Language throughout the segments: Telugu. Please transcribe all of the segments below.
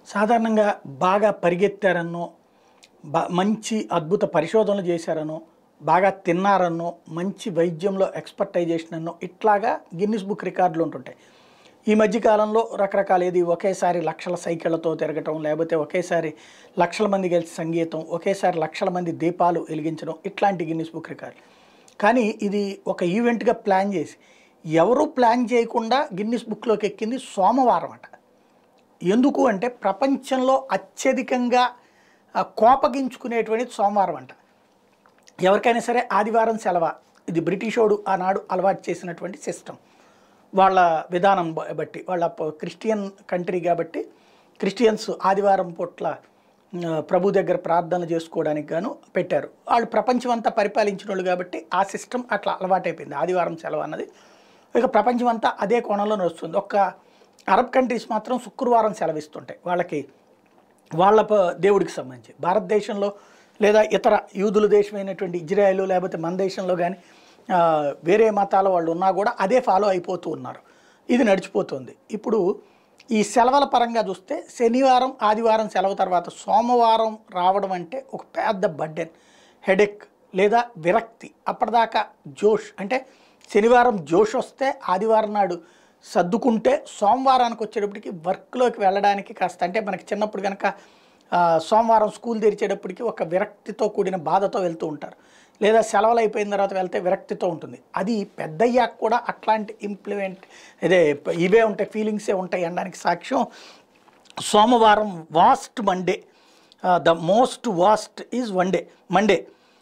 సాధారణంగా బాగా పరిగెత్తారనో బా మంచి అద్భుత పరిశోధనలు చేశారనో బాగా తిన్నారనో మంచి వైద్యంలో ఎక్స్పర్టైజేషన్ అన్నో ఇట్లాగా గిన్నిస్ బుక్ రికార్డులు ఉంటుంటాయి ఈ మధ్యకాలంలో రకరకాల ఏది ఒకేసారి లక్షల సైకిళ్లతో తిరగటం లేకపోతే ఒకేసారి లక్షల మంది కలిసి సంగీతం ఒకేసారి లక్షల మంది దీపాలు వెలిగించడం ఇట్లాంటి గిన్నిస్ బుక్ రికార్డులు కానీ ఇది ఒక ఈవెంట్గా ప్లాన్ చేసి ఎవరు ప్లాన్ చేయకుండా గిన్నిస్ బుక్లోకి ఎక్కింది సోమవారం అట ఎందుకు అంటే ప్రపంచంలో అత్యధికంగా ఆ, కోపగించుకునేటువంటిది సోమవారం అంట ఎవరికైనా సరే ఆదివారం సెలవ ఇది బ్రిటిషోడు ఆనాడు అలవాటు చేసినటువంటి సిస్టమ్ వాళ్ళ విధానం బ- బట్టి వాళ్ళ ప- క్రిస్టియన్ కంట్రీ కాబట్టి క్రిస్టియన్స్ ఆదివారం పూట్ల ఆ, ప్రభు దగ్గర ప్రార్థనలు చేసుకోవడానికి గాను పెట్టారు వాళ్ళు ప్రపంచం అంతా పరిపాలించిన వాళ్ళు కాబట్టి ఆ సిస్టమ్ అట్లా అలవాటైపోయింది ఆదివారం సెలవు అన్నది ఇక ప్రపంచం అంతా అదే కోణంలో నడుస్తుంది ఒక్క అరబ్ కంట్రీస్ మాత్రం శుక్రవారం సెలవిస్తుంటాయి వాళ్ళకి వాళ్ళ ప- దేవుడికి సంబంధించి భారతదేశంలో లేదా ఇతర యూదుల దేశమైనటువంటి ఇజ్రాయెల్ లేకపోతే మన దేశంలో కానీ వేరే మతాల వాళ్ళు ఉన్నా కూడా అదే ఫాలో అయిపోతూ ఉన్నారు ఇది నడిచిపోతుంది ఇప్పుడు ఈ సెలవుల పరంగా చూస్తే శనివారం ఆదివారం సెలవు తర్వాత సోమవారం రావడం అంటే ఒక పెద్ద బడ్డెన్ హెడెక్ లేదా విరక్తి అప్పటిదాకా జోష్ అంటే శనివారం జోష్ వస్తే ఆదివారం నాడు సర్దుకుంటే సోమవారానికి వచ్చేటప్పటికి వర్క్లోకి వెళ్ళడానికి కాస్త అంటే మనకి చిన్నప్పుడు కనుక ఆ, సోమవారం స్కూల్ తెరిచేటప్పటికి ఒక విరక్తితో కూడిన బాధతో వెళ్తూ ఉంటారు లేదా సెలవులు అయిపోయిన తర్వాత వెళ్తే విరక్తితో ఉంటుంది అది పెద్దయ్యాక కూడా అట్లాంటి ఇంప్లిమెంట్ ఇదే ఇవే ఉంటాయి ఫీలింగ్సే ఉంటాయి అనడానికి సాక్ష్యం సోమవారం worst Monday the most worst is one day Monday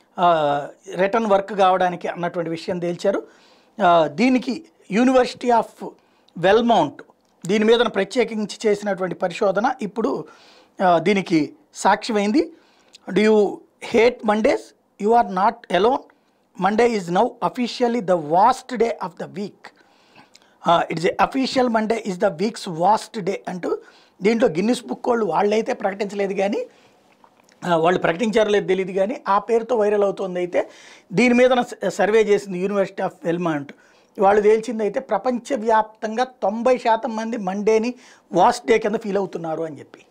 return work కావడానికి అన్నటువంటి విషయం తేల్చారు ఆ, దీనికి యూనివర్సిటీ ఆఫ్ వెల్మౌంట్ దీని మీద ప్రత్యేకించి చేసినటువంటి పరిశోధన ఇప్పుడు ఆ, దీనికి సాక్ష్యమైంది do you hate Mondays you are not alone Monday is now officially the worst day of the week it's official Monday is the week's worst day అంటూ దీంట్లో గిన్నిస్ బుక్ వాళ్ళు వాళ్ళైతే ప్రకటించలేదు కానీ ఆ, వాళ్ళు ప్రకటించారో లేదు తెలియదు కానీ ఆ పేరుతో వైరల్ అవుతుంది అయితే దీని మీద సర్వే చేసింది యూనివర్సిటీ ఆఫ్ వెల్మాంట్ వాళ్ళు తేల్చింది అయితే ప్రపంచవ్యాప్తంగా తొంభై శాతం మంది మండేని వాస్ట్ డే కింద ఫీల్ అవుతున్నారు అని చెప్పి